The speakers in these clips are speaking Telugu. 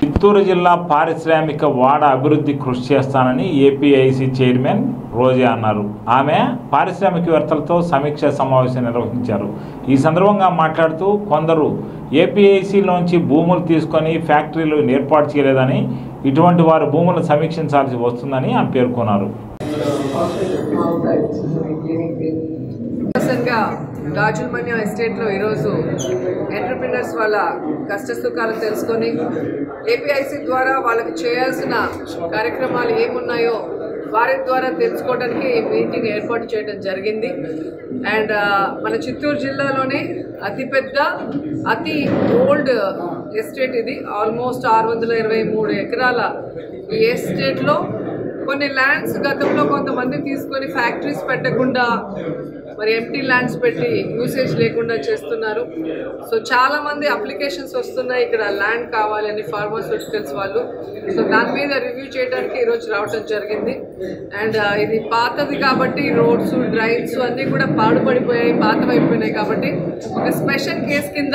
చిత్తూరు జిల్లా పారిశ్రామిక వాడ అభివృద్ధి కృషి చేస్తానని ఏపీఐసి చైర్మన్ రోజా అన్నారు ఆమె పారిశ్రామికవేత్తలతో సమీక్ష సమావేశం నిర్వహించారు ఈ సందర్భంగా మాట్లాడుతూ కొందరు ఏపీఐసిలోంచి భూములు తీసుకొని ఫ్యాక్టరీలు ఏర్పాటు చేయలేదని ఇటువంటి వారి భూములను సమీక్షించాల్సి వస్తుందని ఆమె పేర్కొన్నారు గా రాజులమన్యం ఎస్టేట్లో ఈరోజు ఎంటర్ప్రినర్స్ వాళ్ళ కష్ట సుఖాలు తెలుసుకొని ఏపీఐసి ద్వారా వాళ్ళకి చేయాల్సిన కార్యక్రమాలు ఏమున్నాయో వారి ద్వారా తెలుసుకోవడానికి ఈ మీటింగ్ ఏర్పాటు చేయడం జరిగింది అండ్ మన చిత్తూరు జిల్లాలోనే అతిపెద్ద అతి ఓల్డ్ ఎస్టేట్ ఇది ఆల్మోస్ట్ ఆరు వందల ఇరవై మూడు ఎకరాల ఈ ఎస్టేట్లో కొన్ని ల్యాండ్స్ గతంలో కొంతమంది తీసుకొని ఫ్యాక్టరీస్ పెట్టకుండా మరి ఎంటీ ల్యాండ్స్ పెట్టి యూసేజ్ లేకుండా చేస్తున్నారు సో చాలా మంది అప్లికేషన్స్ వస్తున్నాయి ఇక్కడ ల్యాండ్ కావాలని ఫార్మాస్యూటికల్స్ వాళ్ళు సో దాని మీద రివ్యూ చేయడానికి ఈరోజు రావటం జరిగింది అండ్ ఇది పాతది కాబట్టి రోడ్స్ డ్రైన్స్ అన్నీ కూడా పాడుపడిపోయాయి పాతవైపోయినాయి కాబట్టి ఒక స్పెషల్ కేస్ కింద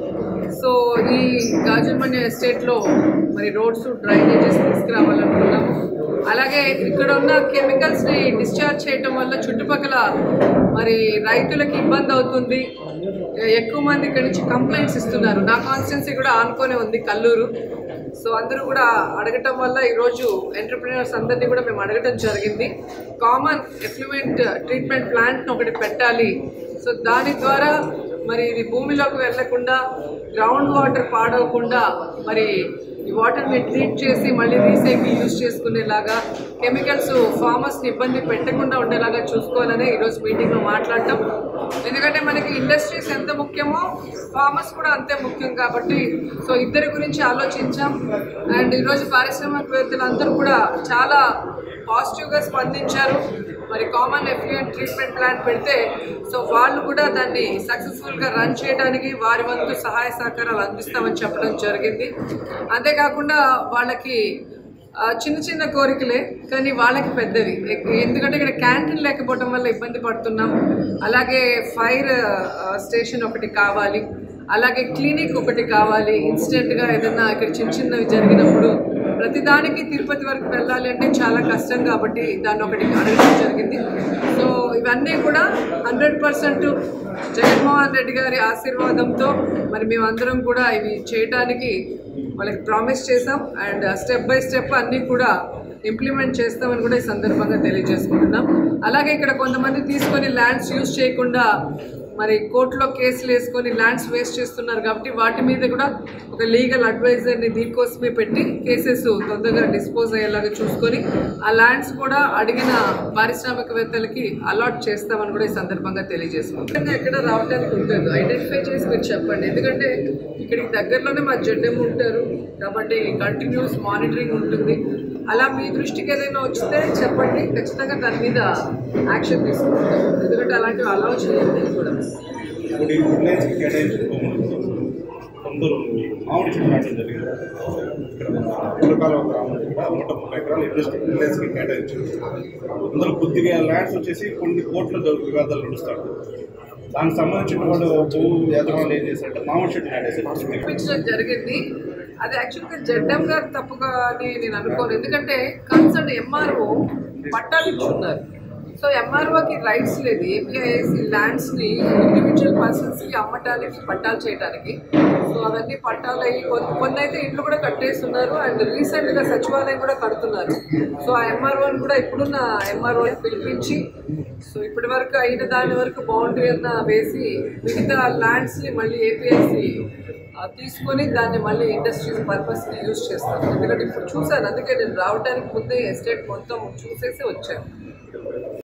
సో ఈ గాజులమణి ఎస్టేట్లో మరి రోడ్స్ డ్రైనేజెస్ తీసుకురావాలనుకున్నాము అలాగే ఇక్కడ ఉన్న కెమికల్స్ని డిశ్చార్జ్ చేయటం వల్ల చుట్టుపక్కల మరి రైతులకు ఇబ్బంది అవుతుంది ఎక్కువ మంది ఇక్కడ నుంచి కంప్లైంట్స్ ఇస్తున్నారు నా కాన్స్టిట్యున్సీ కూడా ఆనుకొనే ఉంది కల్లూరు సో అందరూ కూడా అడగటం వల్ల ఈరోజు ఎంటర్ప్రినర్స్ అందరినీ కూడా మేము అడగటం జరిగింది కామన్ ఎఫ్లూయెంట్ ట్రీట్మెంట్ ప్లాంట్ని ఒకటి పెట్టాలి సో దాని ద్వారా మరి ఇది భూమిలోకి వెళ్లకుండా గ్రౌండ్ వాటర్ పాడవకుండా మరి ఈ వాటర్ని ట్రీట్ చేసి మళ్ళీ రీసైకిల్ యూజ్ చేసుకునేలాగా కెమికల్స్ ఫార్మర్స్ని ఇబ్బంది పెట్టకుండా ఉండేలాగా చూసుకోవాలనే ఈరోజు మీటింగ్లో మాట్లాడటం ఎందుకంటే మనకి ఇండస్ట్రీస్ ఎంత ముఖ్యమో ఫార్మర్స్ కూడా అంతే ముఖ్యం కాబట్టి సో ఇద్దరి గురించి ఆలోచించాం అండ్ ఈరోజు పారిశ్రామికవేత్తలు అందరూ కూడా చాలా పాజిటివ్గా స్పందించారు మరి కామన్ ఎఫ్లూయెంట్ ట్రీట్మెంట్ ప్లాంట్ పెడితే సో వాళ్ళు కూడా దాన్ని సక్సెస్ఫుల్గా రన్ చేయడానికి వారి వంతు సహాయ సహకారాలు అందిస్తామని చెప్పడం జరిగింది అంతేకాకుండా వాళ్ళకి ఆ, చిన్న చిన్న కోరికలే కానీ వాళ్ళకి పెద్దవి ఎక్- ఎందుకంటే ఇక్కడ క్యాంటీన్ లేకపోవడం వల్ల ఇబ్బంది పడుతున్నాం అలాగే ఫైర్ ఆ, స్టేషన్ ఒకటి కావాలి అలాగే క్లినిక్ ఒకటి కావాలి ఇన్స్టెంట్గా ఏదైనా ఇక్కడ చిన్న చిన్నవి జరిగినప్పుడు ప్రతిదానికి తిరుపతి వరకు వెళ్ళాలి అంటే చాలా కష్టం కాబట్టి దాన్ని ఒకటి అడగడం జరిగింది సో ఇవన్నీ కూడా హండ్రెడ్ పర్సెంట్ జగన్మోహన్ రెడ్డి గారి ఆశీర్వాదంతో మరి మేమందరం కూడా ఇవి చేయడానికి వాళ్ళకి ప్రామిస్ చేసాం అండ్ స్టెప్ బై స్టెప్ అన్నీ కూడా ఇంప్లిమెంట్ చేస్తామని కూడా ఈ సందర్భంగా తెలియజేసుకుంటున్నాం అలాగే ఇక్కడ కొంతమంది తీసుకొని ల్యాండ్స్ యూజ్ చేయకుండా మరి కోర్టులో కేసులు వేసుకొని ల్యాండ్స్ వేస్ట్ చేస్తున్నారు కాబట్టి వాటి మీద కూడా ఒక లీగల్ అడ్వైజర్ని దీనికోసమే పెట్టి కేసెస్ తొందరగా డిస్పోజ్ అయ్యేలాగా చూసుకొని ఆ ల్యాండ్స్ కూడా అడిగిన పారిశ్రామికవేత్తలకి అలాట్ చేస్తామని కూడా ఈ సందర్భంగా తెలియజేసుకుంటాం ఎక్కడ రావడానికి ఉంటుంది ఐడెంటిఫై చేసి మీరు చెప్పండి ఎందుకంటే ఇక్కడికి దగ్గరలోనే మా జడ్ఎం ఉంటారు కాబట్టి కంటిన్యూస్ మానిటరింగ్ ఉంటుంది అలా మీ దృష్టికి ఏదైనా వచ్చితే చెప్పండి ఖచ్చితంగా దాని మీద యాక్షన్ తీసుకుంటాం ఎందుకంటే అలాంటివి అలౌ చేయండి కూడా ఇప్పుడు ఈ విలేజ్కి కేటాయించిన భూములు కొందరు మామిడి చెట్లు నాటడం జరిగింది ఇక్కడ పురకాల గ్రామం ఇక్కడ నూట ముప్పై ఎకరాలు ఇండస్ట్రీ విలేజ్కి కేటాయించారు అందులో కొద్దిగా ల్యాండ్స్ వచ్చేసి కొన్ని కోట్ల వివాదాలు నడుస్తాడు దానికి సంబంధించిన వాళ్ళు భూ యజమానులు ఏం చేశారంటే మామిడి చెట్లు నాటేశారు చూపించడం జరిగింది అది యాక్చువల్గా జడ్ఎం గారు తప్పుగా అని నేను అనుకోను ఎందుకంటే కన్సర్న్ ఎంఆర్ఓ పట్టాలు ఇచ్చున్నారు సో ఎంఆర్ఓకి రైట్స్ లేదు ఏపీఐసి ల్యాండ్స్ని ఇండివిజువల్ పర్సన్స్కి అమ్మటానికి పట్టాలు చేయడానికి సో అవన్నీ పట్టాలు అయ్యి కొన్ని కొన్ని అయితే ఇండ్లు కూడా కట్టేస్తున్నారు అండ్ రీసెంట్గా సచివాలయం కూడా కడుతున్నారు సో ఆ ఎంఆర్ఓని కూడా ఇప్పుడున్న ఎంఆర్ఓని పిలిపించి సో ఇప్పటి వరకు అయిన దాని వరకు బౌండరీ అన్న వేసి మిగతా ల్యాండ్స్ని మళ్ళీ ఏపీఐసి తీసుకొని దాన్ని మళ్ళీ ఇండస్ట్రీస్ పర్పస్కి యూజ్ చేస్తాను ఎందుకంటే ఇప్పుడు చూశాను అందుకే నేను రావడానికి ముందే ఎస్టేట్ మొత్తం చూసేసి వచ్చాను